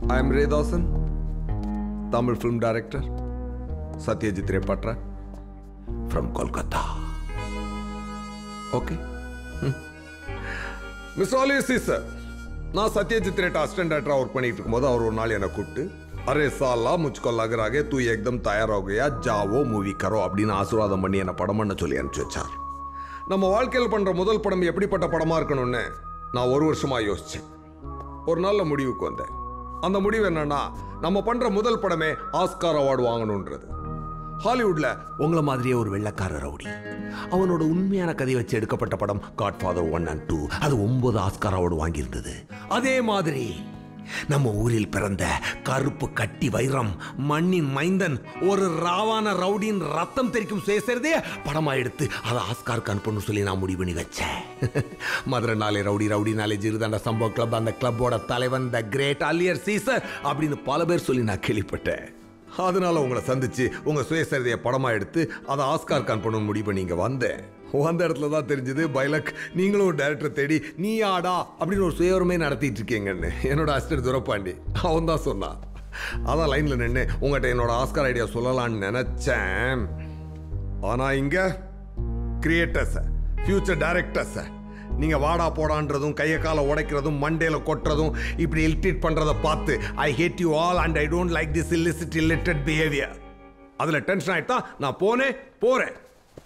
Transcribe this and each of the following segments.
I am Redasan, Tamil film director, Satyajit Ray Patra from Kolkata. Okay? Miss ஆலியசி sir நான் சத்யஜித் ரேட் assistant டேரக்டராக work பண்ணிட்டு இருக்கும்போது அவர் ஒரு நாள் என்னை கூப்பிட்டு அரே சாலா முச்சுக்கோ லக் ராகே தூ ஏக்தம் தயார் ஆகையா ஜாவோ மூவி கரோ அப்படின்னு ஆசீர்வாதம் பண்ணி என்னை படம் பண்ண சொல்லி அனுப்பிச்சு வச்சார் நம்ம வாழ்க்கையில் பண்ற முதல் படம் எப்படிப்பட்ட படமா இருக்கணும்னு நான் ஒரு வருஷமா யோசிச்சேன் ஒரு நல்ல முடிவுக்கு வந்தேன் அந்த முடிவு என்னன்னா நம்ம பண்ற முதல் படமே ஆஸ்கார் அவார்டு வாங்கணுன்றது ஹாலிவுட்ல உங்களை மாதிரியே ஒரு வெள்ளக்கார ரவுடி அவனோட உண்மையான கதையை வச்சு எடுக்கப்பட்ட படம் Godfather one and two அது ஒன்பது ஆஸ்கார் அவார்டு வாங்கியிருந்தது அதே மாதிரி நம்ம ஊரில் பிறந்த கருப்பு கட்டி வைரம் மண்ணின் மைந்தன் ஒரு ராவான ரவுடியின் ரத்தம் தெரிக்கும் சுயசரிதே படமா எடுத்து அதை ஆஸ்காருக்கு அனுப்பணும்னு சொல்லி நான் முடிவு பண்ணி வச்சேன் மதுரை நாளே ரவுடி ரவுடி நாளே ஜிருதாண்ட சம்பவ கிளப் அந்த கிளப்போட தலைவன் த கிரேட் அலியர் சீசர் அப்படின்னு பல பேர் சொல்லி நான் கேள்விப்பட்டேன் அதனால உங்களை சந்திச்சு உங்க சுயசரிதையை படமா எடுத்து அதை ஆஸ்கார் அனுப்பணும்னு முடிவு பண்ணி இங்க வந்தேன் வந்த இடத்துல தான் தெரிஞ்சது பைலக் நீங்களும் ஒரு டைரக்டர் தேடி நீ ஆடா அப்படின்னு ஒரு சுயவரமே நடத்திட்டு இருக்கீங்கன்னு என்னோட அசிஸ்டன்ட் துரப்பாண்டி அவன் தான் சொன்னான் அதான் லைன்ல நின்று உங்கள்கிட்ட என்னோட ஆஸ்கார் ஐடியா சொல்லலாம்னு நினைச்சேன் ஆனா இங்க கிரியேட்டர்ஸ் ஃபியூச்சர் டைரக்டர்ஸ் நீங்க வாடா போடான்றதும் கையை காலை உடைக்கிறதும் மண்டேல கொட்டுறதும் இப்படி இல்டிட் பண்றதை பார்த்து I hate you all and I don't like this illicit illiterate behaviour அதுல டென்ஷன் ஆயிட்டா நான் போனேன் போறேன்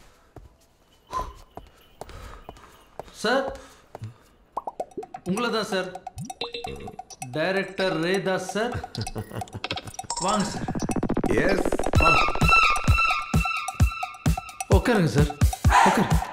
சார் உங்களை தான் சார் டைரக்டர் ரேதாஸ் சார் வாங்க சார் எஸ் உட்காருங்க சார் உட்காரு